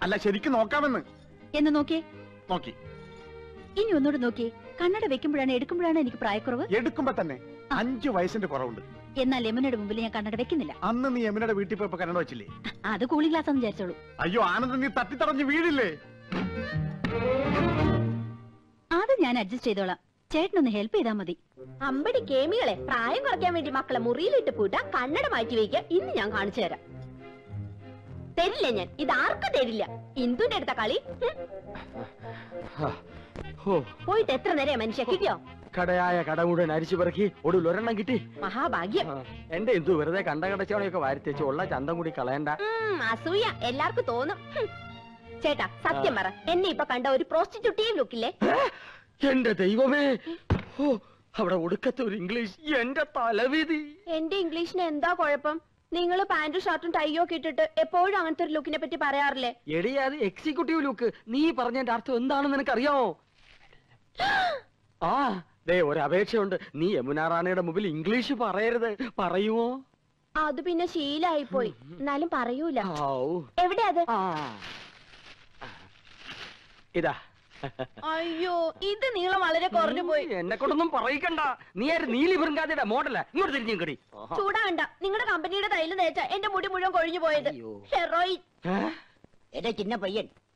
അല്ല ശരിക്കും നോക്കാമെന്ന് എന്ന് നോക്കിയേ നോക്കി ഇനി ഒന്നുകൂടെ നോക്കിയേ കണ്ണട വെക്കുമ്പോഴാണ് എടുക്കുമ്പോഴാണ് എനിക്ക് പ്രായക്കുറവ് എടുക്കുമ്പോ തന്നെ അഞ്ചു വയസ്സിന്റെ കുറവുണ്ട് എന്നാൽ യമുനയുടെ മുമ്പിൽ ഞാൻ കണ്ണട വെക്കുന്നില്ല അന്ന് നീ യമുനയുടെ വീട്ടിൽ പോയപ്പോ കന്നഡ വെച്ചില്ലേ അത് കൂളിംഗ് ഗ്ലാസ് എന്ന് വിചാരിച്ചോളൂ അയ്യോ ആനന്ദ നീ തട്ടിത്തടഞ്ഞ് വീടില്ലേ അത് ഞാൻ അഡ്ജസ്റ്റ് ചെയ്തോളാം ചേട്ടനൊന്ന് ഹെൽപ്പ് ചെയ്താൽ മതി അമ്പടി കേമികളെ പ്രായം കുറയ്ക്കാൻ വേണ്ടി മക്കളെ മുറിയിലിട്ട് പൂട്ട കണ്ണട മാറ്റി വയ്ക്ക ഇന്ന് ഞാൻ കാണിച്ചു തരാം തരില്ല ഞാൻ ഇത് ആർക്കും തരില്ല ഇന്ദുന്റെ അടുത്ത കളി ഹും. ഓ പോയിട്ട് എത്ര നേരം മനുഷ്യ കിട്ടിയോ കടയായ കട മുഴുവൻ അരിച്ചു പെറുക്കി ഒടുവിൽ ഒരെണ്ണം കിട്ടി മഹാഭാഗ്യം ആ, എന്റെ എന്തു വെറുതെ കണ്ട കടച്ചവണയൊക്കെ വാരിത്തേച്ച് ഉള്ള ചന്തം കൂടി കളയണ്ട ഉം, അസൂയ എല്ലാവർക്കും തോന്നും ഹും. ചേട്ടാ സത്യം പറ എന്നെ ഇപ്പൊ കണ്ട ഒരു പ്രോസ്റ്റിറ്റ്യൂട്ടീവ് ലുക്കില്ലേ എന്റെ ദൈവമേ ഓ അവിടെ ഒടുക്കത്തെ ഒരു ഇംഗ്ലീഷ് എന്റെ തലവിധി എന്റെ ഇംഗ്ലീഷിന് എന്താ കുഴപ്പം നിങ്ങൾ പാന്റും ഷർട്ടും ടൈയോ ഒക്കെ ഇട്ടിട്ട് എപ്പോഴും അങ്ങനത്തെ ഒരു ലുക്കിനെ പറ്റി പറയാറില്ലേ എടി അത് എക്സിക്യൂട്ടീവ് ലുക്ക് നീ പറഞ്ഞതിന്റെ അർത്ഥം എന്താണെന്ന് നിനക്കറിയാമോ ആ ദേ ഒരു അപേക്ഷയുണ്ട് നീ യമുന റാണിയുടെ മുമ്പിൽ ഇംഗ്ലീഷ് പറയരുത് പറയുമോ അത് പിന്നെ ശീലായി പോയി എന്നാലും പറയൂല ഔ. എവിടെ അത് ആ. ഇതാ അയ്യോ ഇത് നീളം വളരെ കുറഞ്ഞു പോയി എന്നെ കൊണ്ടൊന്നും പറയിക്കണ്ട നീ ആര് നീലി ബൃങ്കാതിയുടെ മോഡല ഇങ്ങോട്ട് തിരിഞ്ഞു കടി ചൂടാണ്ട നിങ്ങളുടെ കമ്പനിയുടെ തൈല് തേച്ച എന്റെ മുടി മുഴുവൻ കൊഴിഞ്ഞു പോയത് അയ്യോ. ഹെറോയിൻ എന്റെ ചിന്ന പയ്യൻ